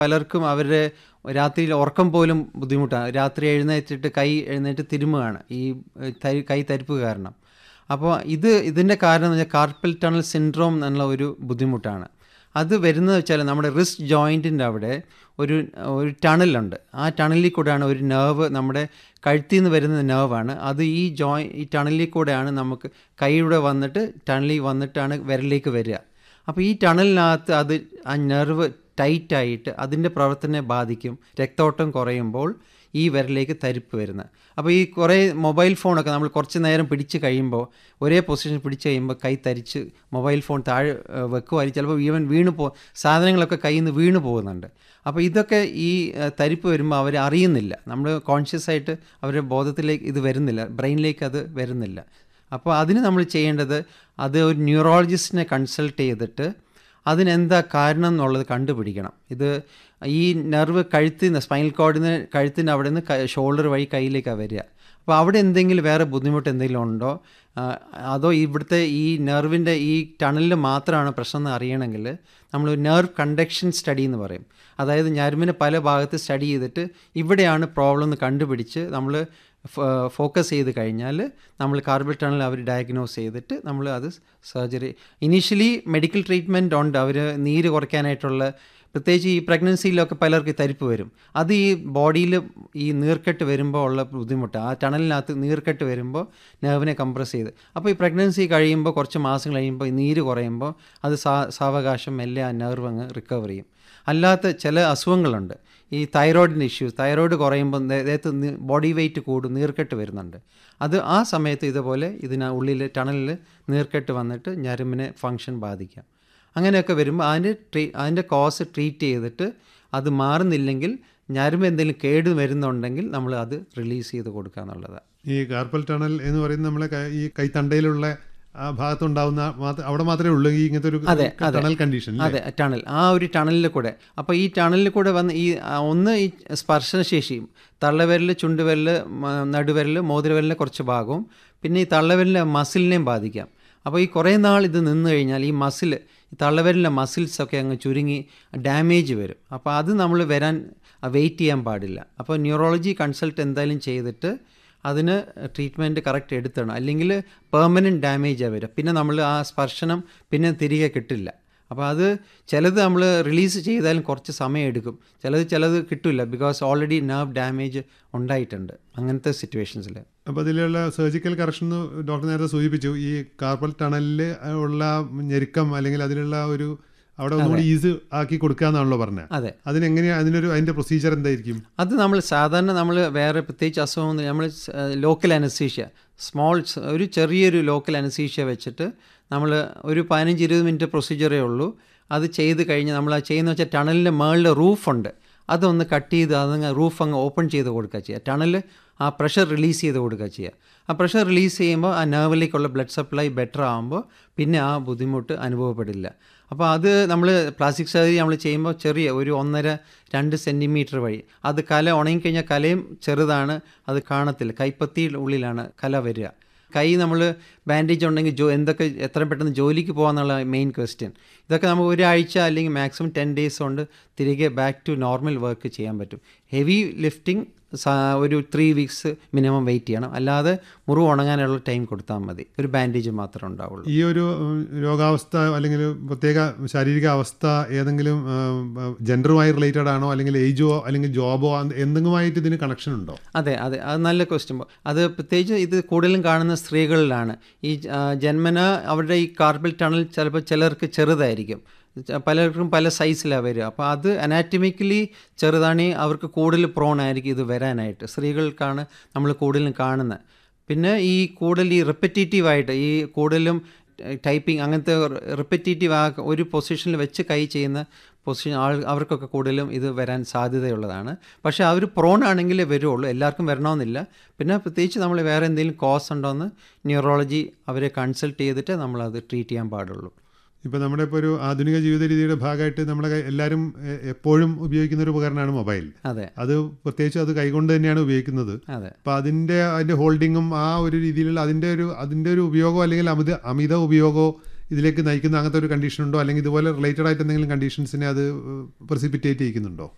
പലർക്കും അവരുടെ രാത്രിയിൽ ഉറക്കം പോലും ബുദ്ധിമുട്ടാണ് രാത്രി എഴുന്നേറ്റിട്ട് കൈ എഴുന്നേറ്റ് തിരുമുകയാണ് ഈ ഏഹ്, തരി- കൈ തരിപ്പ് കാരണം അപ്പോൾ ഇത് ഇതിൻ്റെ കാരണം എന്ന് വെച്ചാൽ കാർപ്പൽ ടണൽ സിൻഡ്രോം എന്നുള്ള ഒരു ബുദ്ധിമുട്ടാണ് അത് വരുന്നത് വെച്ചാൽ നമ്മുടെ റിസ്റ്റ് ജോയിൻറ്റിൻ്റെ അവിടെ ഒരു ഒരു ടണലുണ്ട് ആ ടണലിൽ കൂടെയാണ് ഒരു നെർവ് നമ്മുടെ കഴുത്തിൽ നിന്ന് വരുന്ന നെർവാണ് അത് ഈ ജോയി ഈ ടണലിൽ കൂടെയാണ് നമുക്ക് കൈയുടെ വന്നിട്ട് ടണലിൽ വന്നിട്ടാണ് വിരലിലേക്ക് വരിക അപ്പോൾ ഈ ടണലിനകത്ത് അത് ആ നെർവ് ടൈറ്റായിട്ട് അതിൻ്റെ പ്രവർത്തനത്തെ ബാധിക്കും രക്തോട്ടം കുറയുമ്പോൾ ഈ വിരലിലേക്ക് തരിപ്പ് വരുന്നത് അപ്പോൾ ഈ കുറേ മൊബൈൽ ഫോണൊക്കെ നമ്മൾ കുറച്ച് നേരം പിടിച്ച് കഴിയുമ്പോൾ ഒരേ പൊസിഷൻ പിടിച്ച് കഴിയുമ്പോൾ കൈ തരിച്ച് മൊബൈൽ ഫോൺ താഴെ ഏഹ്, വെക്കുമായിരിക്കും ചിലപ്പോൾ ഈവൻ വീണ് പോ സാധനങ്ങളൊക്കെ കയ്യിൽ നിന്ന് വീണ് പോകുന്നുണ്ട് അപ്പോൾ ഇതൊക്കെ ഈ ഏഹ്, തരിപ്പ് വരുമ്പോൾ അവർ അറിയുന്നില്ല നമ്മൾ കോൺഷ്യസ് ആയിട്ട് അവരുടെ ബോധത്തിലേക്ക് ഇത് വരുന്നില്ല ബ്രെയിനിലേക്ക് അത് വരുന്നില്ല അപ്പോൾ അതിന് നമ്മൾ ചെയ്യേണ്ടത് അത് ഒരു ന്യൂറോളജിസ്റ്റിനെ കൺസൾട്ട് ചെയ്തിട്ട് അതിനെന്താ കാരണം എന്നുള്ളത് കണ്ടുപിടിക്കണം ഇത് ഈ നെർവ് കഴുത്തിൽ നിന്ന് സ്പൈനൽ കോഡിന് കഴുത്തിൻ്റെ അവിടെ നിന്ന് ഷോൾഡർ വഴി കയ്യിലേക്കാണ് വരിക അപ്പോൾ അവിടെ എന്തെങ്കിലും വേറെ ബുദ്ധിമുട്ട് എന്തെങ്കിലും ഉണ്ടോ ആ, അതോ ഇവിടുത്തെ ഈ നെർവിൻ്റെ ഈ ടണലിൽ മാത്രമാണ് പ്രശ്നം എന്ന് അറിയണമെങ്കിൽ നമ്മൾ നെർവ് കണ്ടക്ഷൻ സ്റ്റഡി എന്ന് പറയും അതായത് ഞരമ്പിനെ പല ഭാഗത്ത് സ്റ്റഡി ചെയ്തിട്ട് ഇവിടെയാണ് പ്രോബ്ലം എന്ന് കണ്ടുപിടിച്ച് നമ്മൾ ഫോക്കസ് ചെയ്ത് കഴിഞ്ഞാൽ നമ്മൾ കാർബൽ ടണൽ അവർ ഡയഗ്നോസ് ചെയ്തിട്ട് നമ്മൾ അത് സർജറി ഇനീഷ്യലി മെഡിക്കൽ ട്രീറ്റ്മെൻറ്റ് ഉണ്ട് അവർ നീര് കുറയ്ക്കാനായിട്ടുള്ള പ്രത്യേകിച്ച് ഈ പ്രഗ്നൻസിയിലൊക്കെ പലർക്ക് തരിപ്പ് വരും അത് ഈ ബോഡിയിൽ ഈ നീർക്കെട്ട് വരുമ്പോൾ ഉള്ള ബുദ്ധിമുട്ട് ആ ടണലിനകത്ത് നീർക്കെട്ട് വരുമ്പോൾ നെർവിനെ കംപ്രസ് ചെയ്ത് അപ്പോൾ ഈ പ്രഗ്നൻസി കഴിയുമ്പോൾ കുറച്ച് മാസം കഴിയുമ്പോൾ ഈ നീര് കുറയുമ്പോൾ അത് സാ സാവകാശം മെല്ലെ ആ നെർവ് അങ്ങ് റിക്കവർ ചെയ്യും അല്ലാത്ത ചില അസുഖങ്ങളുണ്ട് ഈ തൈറോയിഡിൻ്റെ ഇഷ്യൂസ് തൈറോയിഡ് കുറയുമ്പോൾ ദേഹത്ത് ബോഡി വെയിറ്റ് കൂടും നീർക്കെട്ട് വരുന്നുണ്ട് അത് ആ സമയത്ത് ഇതുപോലെ ഇതിന് ഉള്ളിൽ ടണലിൽ നീർക്കെട്ട് വന്നിട്ട് ഞരമ്പിനെ ഫങ്ഷൻ ബാധിക്കാം അങ്ങനെയൊക്കെ വരുമ്പോൾ അതിൻ്റെ ട്രീ അതിൻ്റെ കോസ് ട്രീറ്റ് ചെയ്തിട്ട് അത് മാറുന്നില്ലെങ്കിൽ ഞരമ്പ് എന്തെങ്കിലും കേട് വരുന്നുണ്ടെങ്കിൽ നമ്മൾ അത് റിലീസ് ചെയ്ത് കൊടുക്കുക എന്നുള്ളതാണ് ഈ കാർപ്പൽ ടണൽ എന്ന് പറയുന്നത് നമ്മളെ ക- ഈ കൈത്തണ്ടയിലുള്ള ആ ഭാഗത്തുണ്ടാവുന്ന മാത്ര- അവിടെ മാത്രമേ ഉള്ളൂ ഈ ഇങ്ങനത്തെ ഒരു അതെ, അതെ. ടണൽ കണ്ടീഷൻ അതെ ടണൽ ആ ഒരു ടണലിൽ കൂടെ അപ്പോൾ ഈ ടണലിൽ കൂടെ വന്ന് ഈ ആ, ഒന്ന് ഈ സ്പർശനശേഷിയും തള്ളവിരൽ ചുണ്ടുവിരൽ മ- നടുവിരൽ മോതിരവിരലിൻ്റെ കുറച്ച് ഭാഗവും പിന്നെ ഈ തള്ളവിരലിൻ്റെ മസിലിനെയും ബാധിക്കാം അപ്പോൾ ഈ കുറേ നാൾ ഇത് നിന്ന് കഴിഞ്ഞാൽ ഈ മസിൽ ഈ തള്ളവിരലിൻ്റെ മസിൽസൊക്കെ അങ്ങ് ചുരുങ്ങി ഡാമേജ് വരും അപ്പോൾ അത് നമ്മൾ വരാൻ വെയിറ്റ് ചെയ്യാൻ പാടില്ല അപ്പോൾ ന്യൂറോളജി കൺസൾട്ട് എന്തായാലും ചെയ്തിട്ട് അതിന് ട്രീറ്റ്മെൻറ്റ് കറക്റ്റ് എടുത്തണം അല്ലെങ്കിൽ പെർമനൻറ്റ് ഡാമേജാണ് വരിക പിന്നെ നമ്മൾ ആ സ്പർശനം പിന്നെ തിരികെ കിട്ടില്ല അപ്പോൾ അത് ചിലത് നമ്മൾ റിലീസ് ചെയ്താലും കുറച്ച് സമയം എടുക്കും ചിലത് ചിലത് കിട്ടില്ല ബിക്കോസ് ഓൾറെഡി നെർവ് ഡാമേജ് ഉണ്ടായിട്ടുണ്ട് അങ്ങനത്തെ സിറ്റുവേഷൻസിൽ അപ്പോൾ അതിലുള്ള സർജിക്കൽ കറക്ഷൻ എന്ന് ഡോക്ടർ നേരത്തെ സൂചിപ്പിച്ചു ഈ കാർപ്പൽ ടണലിൽ ഉള്ള ഞെരുക്കം അല്ലെങ്കിൽ അതിലുള്ള ഒരു അവിടെ ഒന്നുകൂടി ഈസ് ആക്കി കൊടുക്കുക എന്നാണല്ലോ പറഞ്ഞത് അതെ അതിനെങ്ങനെയാ അതിനൊരു അതിന്റെ പ്രൊസീജിയർ എന്തായിരിക്കും അത് നമ്മൾ സാധാരണ നമ്മൾ വേറെ പ്രത്യേകിച്ച് അസുഖം നമ്മൾ ലോക്കൽ അനസ്തീഷ്യ സ്മോൾ ഒരു ചെറിയൊരു ലോക്കൽ അനസ്തീഷ്യ വെച്ചിട്ട് നമ്മൾ ഒരു പതിനഞ്ച് ഇരുപത് മിനിറ്റ് പ്രൊസീജിയറേ ഉള്ളൂ അത് ചെയ്ത് കഴിഞ്ഞ് നമ്മൾ ആ ചെയ്യുന്ന വെച്ചാൽ ടണലിൻ്റെ മുകളിൽ റൂഫുണ്ട് അതൊന്ന് കട്ട് ചെയ്ത് അതങ്ങ് റൂഫ് അങ്ങ് ഓപ്പൺ ചെയ്ത് കൊടുക്കുക ചെയ്യുക ടണൽ ആ പ്രഷർ റിലീസ് ചെയ്ത് കൊടുക്കുക ചെയ്യുക ആ പ്രഷർ റിലീസ് ചെയ്യുമ്പോൾ ആ നെർവിലേക്കുള്ള ബ്ലഡ് സപ്ലൈ ബെറ്റർ ആകുമ്പോൾ പിന്നെ ആ ബുദ്ധിമുട്ട് അനുഭവപ്പെടില്ല അപ്പോൾ അത് നമ്മൾ പ്ലാസ്റ്റിക് സർജറി നമ്മൾ ചെയ്യുമ്പോൾ ചെറിയ ഒരു ഒന്നര രണ്ട് സെൻറ്റിമീറ്റർ വഴി അത് കല ഉണങ്ങിക്കഴിഞ്ഞാൽ കലയും ചെറുതാണ് അത് കാണത്തില്ല കൈപ്പത്തിയുടെ ഉള്ളിലാണ് കല വരിക കൈ നമ്മൾ ബാൻഡേജ് ഉണ്ടെങ്കിൽ ജോ എന്തൊക്കെ എത്ര പെട്ടെന്ന് ജോലിക്ക് പോകാന്നുള്ള മെയിൻ ക്വസ്റ്റ്യൻ ഇതൊക്കെ നമുക്ക് ഒരാഴ്ച അല്ലെങ്കിൽ മാക്സിമം ടെൻ ഡേയ്സ് കൊണ്ട് തിരികെ ബാക്ക് ടു നോർമൽ വർക്ക് ചെയ്യാൻ പറ്റും ഹെവി ലിഫ്റ്റിംഗ് ഒരു ത്രീ വീക്സ് മിനിമം വെയിറ്റ് ചെയ്യണം അല്ലാതെ മുറിവ് ഉണങ്ങാനുള്ള ടൈം കൊടുത്താൽ മതി ഒരു ബാൻഡേജ് മാത്രമേ ഉണ്ടാവുള്ളൂ ഈ ഒരു ഉം, രോഗാവസ്ഥ അല്ലെങ്കിൽ പ്രത്യേക ശാരീരിക അവസ്ഥ ഏതെങ്കിലും ജെൻഡറുമായി റിലേറ്റഡ് ആണോ അല്ലെങ്കിൽ ഏജോ അല്ലെങ്കിൽ ജോബോ എന്തെങ്കിലുമായിട്ട് ഇതിന് കണക്ഷൻ ഉണ്ടോ അതെ അതെ അത് നല്ല ക്വസ്റ്റ്യൻ അത് പ്രത്യേകിച്ച് ഇത് കൂടുതലും കാണുന്ന സ്ത്രീകളിലാണ് ഈ ആ, ജന്മന അവരുടെ ഈ കാർബൽ ടണൽ ചിലപ്പോൾ ചിലർക്ക് ചെറുതായിരിക്കും ച- പലർക്കും പല സൈസിലാണ് വരിക അപ്പോൾ അത് അനാറ്റമിക്കലി ചെറുതാണെങ്കിൽ അവർക്ക് കൂടുതൽ പ്രോൺ ആയിരിക്കും ഇത് വരാനായിട്ട് സ്ത്രീകൾക്കാണ് നമ്മൾ കൂടുതലും കാണുന്നത് പിന്നെ ഈ കൂടുതൽ ഈ റിപ്പറ്റേറ്റീവായിട്ട് ഈ കൂടുതലും ടൈപ്പിംഗ് അങ്ങനത്തെ റിപ്പറ്റേറ്റീവ് ആ ഒരു പൊസിഷനിൽ വെച്ച് കൈ ചെയ്യുന്ന പൊസിഷൻ ആൾ അവർക്കൊക്കെ കൂടുതലും ഇത് വരാൻ സാധ്യതയുള്ളതാണ് പക്ഷേ അവർ പ്രോൺ ആണെങ്കിലേ വരുള്ളൂ എല്ലാവർക്കും വരണമെന്നില്ല പിന്നെ പ്രത്യേകിച്ച് നമ്മൾ വേറെ എന്തെങ്കിലും കോസ് ഉണ്ടോ എന്ന് ന്യൂറോളജി അവരെ കൺസൾട്ട് ചെയ്തിട്ട് നമ്മളത് ട്രീറ്റ് ചെയ്യാൻ പാടുള്ളൂ ഇപ്പോൾ നമ്മുടെ ഇപ്പോൾ ഒരു ആധുനിക ജീവിത രീതിയുടെ ഭാഗമായിട്ട് നമ്മുടെ കൈ- എല്ലാവരും എ- എപ്പോഴും ഉപയോഗിക്കുന്ന ഒരു ഉപകരണമാണ് മൊബൈൽ അതെ അത് പ്രത്യേകിച്ച് അത് കൈകൊണ്ട് തന്നെയാണ് ഉപയോഗിക്കുന്നത് അതെ അപ്പോൾ അതിൻ്റെ അതിൻ്റെ ഹോൾഡിങ്ങും ആ ഒരു രീതിയിലുള്ള അതിൻ്റെ ഒരു അതിൻ്റെ ഒരു ഉപയോഗം അല്ലെങ്കിൽ അമിത അമിത ഉപയോഗമോ ഇതിലേക്ക് നയിക്കുന്ന അങ്ങനത്തെ ഒരു കണ്ടീഷൻ ഉണ്ടോ അല്ലെങ്കിൽ ഇതുപോലെ റിലേറ്റഡ് ആയിട്ട് എന്തെങ്കിലും കണ്ടീഷൻസിനെ അത് പ്രസിപ്പിറ്റേറ്റ് ചെയ്യിക്കുന്നുണ്ടോ